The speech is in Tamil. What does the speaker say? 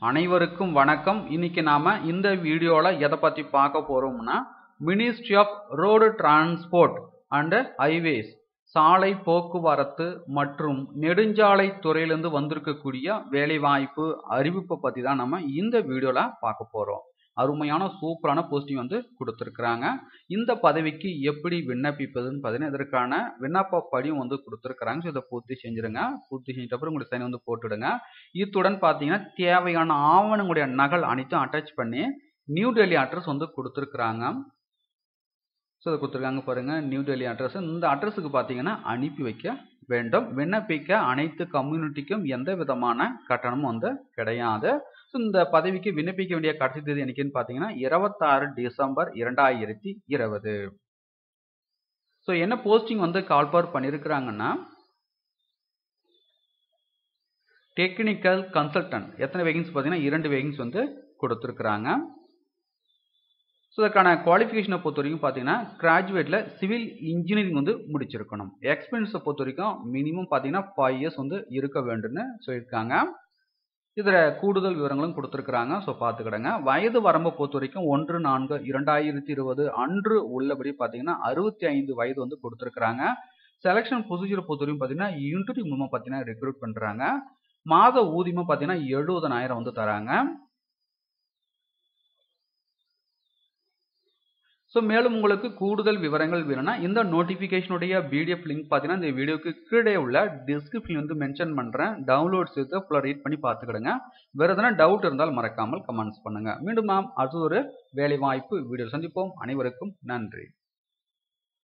அனைவருக்கும் வணக்கம் இன்னைக்கு நாம இந்த வீடியோல எதை பத்தி பார்க்க போறோம்னா ministry of road transport and highways சாலை போக்குவரத்து மற்றும் நெடுஞ்சாலை துறையிலிருந்து வந்திருக்கக்கூடிய வேலைவாய்ப்பு அறிவிப்பை பத்தி தான் நம்ம இந்த வீடியோல பார்க்க போறோம் அருமையான சூப்பரான போஸ்டிங் வந்து கொடுத்துருக்குறாங்க இந்த பதவிக்கு எப்படி விண்ணப்பிப்பதுன்னு பார்த்தீங்கன்னா இதற்கான விண்ணப்ப படியும் வந்து கொடுத்துருக்குறாங்க ஸோ இதை பூர்த்தி செஞ்சுருங்க பூர்த்தி செஞ்சிட்ட அப்புறம் உங்களுக்கு சைன் வந்து போட்டுடுங்க இத்துடன் பார்த்தீங்கன்னா தேவையான ஆவணங்களுடைய நகல் அனைத்தும் அட்டாச் பண்ணி நியூ டெல்லி அட்ரஸ் வந்து கொடுத்துருக்குறாங்க ஸோ இதை கொடுத்துருக்காங்க பாருங்க நியூ டெல்லி அட்ரஸ் இந்த அட்ரஸுக்கு பார்த்தீங்கன்னா அனுப்பி வைக்க வேண்டும் விண்ணப்பிக்க அனைத்து கம்யூனிட்டிக்கும் எந்த விதமான கட்டணமும் வந்து கிடையாது ஸோ இந்த பதவிக்கு விண்ணப்பிக்க வேண்டிய கடைசி தேதி என்னைக்குன்னு பார்த்தீங்கன்னா இருபத்தாறு டிசம்பர் இரண்டாயிரத்தி இருபது ஸோ என்ன போஸ்டிங் வந்து கால்பவர் பண்ணியிருக்கிறாங்கன்னா டெக்னிக்கல் கன்சல்டன்ட் எத்தனை வேகன்ஸ் பார்த்தீங்கன்னா இரண்டு வேகன்ஸ் வந்து கொடுத்துருக்குறாங்க ஸோ இதற்கான குவாலிஃபிகேஷனை பொறுத்த வரைக்கும் பார்த்தீங்கன்னா கிராஜுவேட்டில் சிவில் இன்ஜினியரிங் வந்து முடிச்சிருக்கணும் எக்ஸ்பீரியன்ஸை பொறுத்த வரைக்கும் மினிமம் பார்த்தீங்கன்னா ஃபைவ் இயர்ஸ் வந்து இருக்க வேண்டும்னு சொல்லியிருக்காங்க இதில் கூடுதல் விவரங்களும் கொடுத்துருக்குறாங்க ஸோ பார்த்துக்கிடுங்க வயது வரம்பை பொறுத்த வரைக்கும் ஒன்று நான்கு இரண்டாயிரத்தி இருபது அன்று உள்ளபடி பார்த்தீங்கன்னா அறுபத்தி ஐந்து வயது வந்து கொடுத்துருக்குறாங்க செலெக்ஷன் ப்ரொசீஜரை பொறுத்த வரைக்கும் பார்த்தீங்கன்னா இன்டர்வியூ மூலமாக பார்த்தீங்கன்னா ரெக்ரூட் பண்ணுறாங்க மாத ஊதியமாக பார்த்தீங்கன்னா எழுபதனாயிரம் வந்து தராங்க ஸோ மேலும் உங்களுக்கு கூடுதல் விவரங்கள் வேணும்னா இந்த நோட்டிஃபிகேஷனுடைய பிடிஎஃப் லிங்க் பார்த்தீங்கன்னா இந்த வீடியோக்கு கீழே உள்ள டிஸ்கிரிப்ஷன் வந்து மென்ஷன் பண்ணுறேன் டவுன்லோட் செய்து ஃபுல்லாக ரீட் பண்ணி பார்த்துக்கிடுங்க வேறு எதனா டவுட் இருந்தால் மறக்காமல் கமெண்ட்ஸ் பண்ணுங்கள் மீண்டும் நாம் அடுத்த ஒரு வேலை வாய்ப்பு வீடியோ சந்திப்போம் அனைவருக்கும் நன்றி